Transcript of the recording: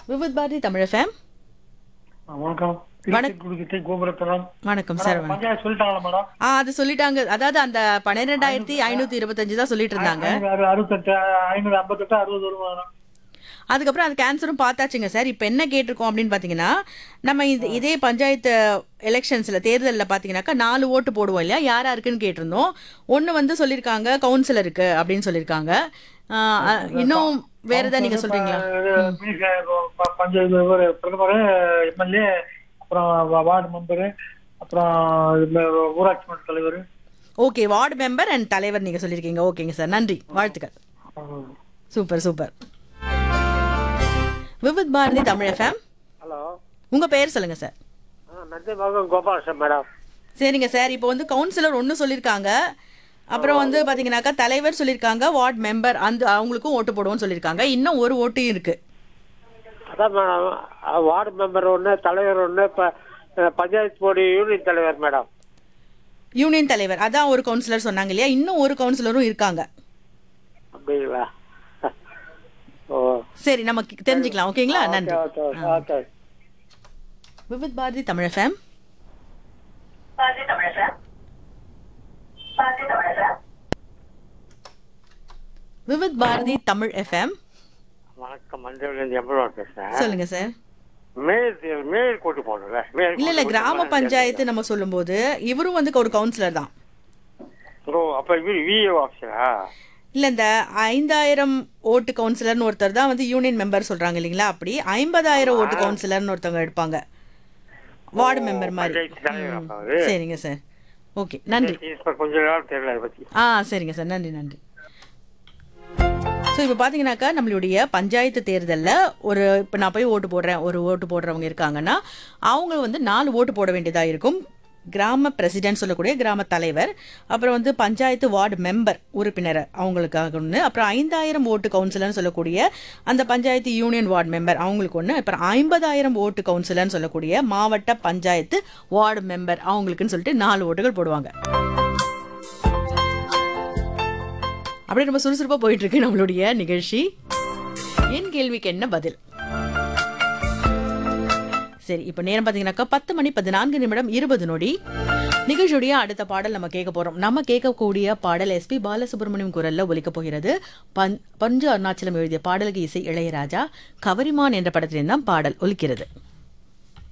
Vividh Bharati Tamil fame வணக்கம் வணக்- குடிக்கிட்டு கோபுரத்தனம் வணக்கம் சார் வணக்கம் பஞ்சாயத்து சொல்லிட்டாங்களா மேடம் ஆ அது சொல்லிட்டாங்க அதாவது அந்த பன்னிரெண்டாயிரத்தி ஐநூத்தி இருபத்தஞ்சு தான் சொல்லிட்டு இருந்தாங்க ஐநூறு அறு- அறுபத்தெட்டு ஐநூறு ஐம்பத்தெட்டு அறுபது வரும் மேடம் அதுக்கப்புறம் அது கேன்சரும் பார்த்தாச்சுங்க சார் இப்போ என்ன கேட்டிருக்கோம் அப்படின்னு பார்த்தீங்கன்னா நம்ம இது இதே பஞ்சாயத்து எலெக்ஷன்ஸில் தேர்தலில் பார்த்தீங்கன்னாக்கா நாலு ஓட்டு போடுவோம் இல்லையா யார் யாருக்குன்னு கேட்டிருந்தோம் ஒன்று வந்து சொல்லியிருக்காங்க கவுன்சிலருக்கு அப்படின்னு சொல்லியிருக்காங்க ஆ, அ, இன்னும் வேற ஏதாவது நீங்கள் சொல்கிறீங்களா மினிஸ்டர் ப- பஞ்சாயத்து ஒரு பிரதமர் எம்எல்ஏ அப்புறம் வா- வார்டு மெம்பரு அப்புறம் இதுல ஊராட்சி மன்ற தலைவர் ஓகே வார்டு மெம்பர் அண்ட் தலைவர் நீங்கள் சொல்லியிருக்கீங்க ஓகேங்க சார் நன்றி வாழ்த்துக்கள் super super Vividh Bharati Tamil FM hello உங்கள் பெயர் சொல்லுங்கள் சார் நந்தி மகன் கோபாலகிருஷ்ணன் மேடம் சரிங்க சார் இப்போ வந்து கவுன்சிலர் ஒன்று சொல்லியிருக்காங்க அப்புறம் வந்து பார்த்தீங்கன்னாக்கா தலைவர் சொல்லியிருக்காங்க வார்டு மெம்பர் அந்த அவங்களுக்கும் ஓட்டு போடுவோம்னு சொல்லியிருக்காங்க இன்னும் ஒரு ஓட்டும் இருக்கு அதான் மேடம் அஹ், வார்டு மெம்பர் ஒன்று தலைவர் ஒன்று இப்போ பஞ்சாயத்து போர்டு யூனியன் தலைவர் மேடம் யூனியன் தலைவர் அதான் ஒரு கவுன்சிலர் சொன்னாங்க இல்லையா இன்னும் ஒரு கவுன்சிலரும் இருக்காங்க அப்படிங்களா ஓ சரி நமக்கு தெரிஞ்சுக்கலாம் ஓகேங்களா நன்றி okay okay okay Vividh Bharati Tamil FM Vividh Bharati Tamil FM வணக்கம் மஞ்சள்லேருந்து எவ்வளோ பேசுகிறேன் சொல்லுங்க சார் மேயர் தேர்தல் மேயர் கூட்டு போகணும்ல மேயர் இல்ல இல்ல கிராம பஞ்சாயத்து நம்ம சொல்லும்போது இவரும் வந்து ஒரு கவுன்சிலர் தான் ஓ அப்போ இவர் விஏஓ ஆஃபீஸரா இல்ல இந்த ஐந்தாயிரம் ஓட்டு கவுன்சிலர்னு ஒருத்தர் தான் வந்து யூனியன் மெம்பர் சொல்றாங்க இல்லைங்களா அப்படி ஐம்பதாயிரம் ஓட்டு கவுன்சிலர்னு ஒருத்தவங்க எடுப்பாங்க வார்டு மெம்பர் மாதிரி பஞ்சாயத்து தலைவர் ம். அப்ப அவரு. சரிங்க சார் ஓகே நன்றி இப்போ கொஞ்ச நாள் தெரியல அதை பற்றி ஆ சரிங்க சார் நன்றி நன்றி ஸோ இப்போ பார்த்தீங்கன்னாக்கா நம்மளுடைய பஞ்சாயத்து தேர்தலில் ஒரு இப்போ நான் போய் ஓட்டு போடுறேன் ஒரு ஓட்டு போடுறவங்க இருக்காங்கன்னா அவங்க வந்து நாலு ஓட்டு போட வேண்டியதாக இருக்கும் கிராம பிரசிடென்ட் சொல்லக்கூடிய கிராம தலைவர் அப்புறம் வந்து பஞ்சாயத்து வார்டு மெம்பர் உறுப்பினர் அவங்களுக்காக ஒன்று அப்புறம் ஐந்தாயிரம் ஓட்டு கவுன்சிலர்னு சொல்லக்கூடிய அந்த பஞ்சாயத்து யூனியன் வார்டு மெம்பர் அவங்களுக்கு ஒன்று அப்புறம் ஐம்பதாயிரம் ஓட்டு கவுன்சிலர்னு சொல்லக்கூடிய மாவட்ட பஞ்சாயத்து வார்டு மெம்பர் அவங்களுக்குன்னு சொல்லிட்டு நாலு ஓட்டுகள் போடுவாங்க அப்படியே ரொம்ப சுறுசுறுப்பா போயிட்டு இருக்கு நம்மளுடைய நிகழ்ச்சி என் கேள்விக்கு என்ன பதில் சரி இப்போ நேரம் பார்த்தீங்கன்னாக்கா பத்து மணி பதினான்கு நிமிடம் இருபது நொடி நிகழ்ச்சியுடைய அடுத்த பாடல் நம்ம கேட்க போறோம் நம்ம கேட்கக்கூடிய பாடல் எஸ்பி பாலசுப்ரமணியம் குரல்ல ஒலிக்க போகிறது பஞ் பஞ்சு அருணாச்சலம் எழுதிய பாடலுக்கு இசை இளையராஜா கவரிமான் என்ற படத்திலிருந்து தான் பாடல் ஒலிக்கிறது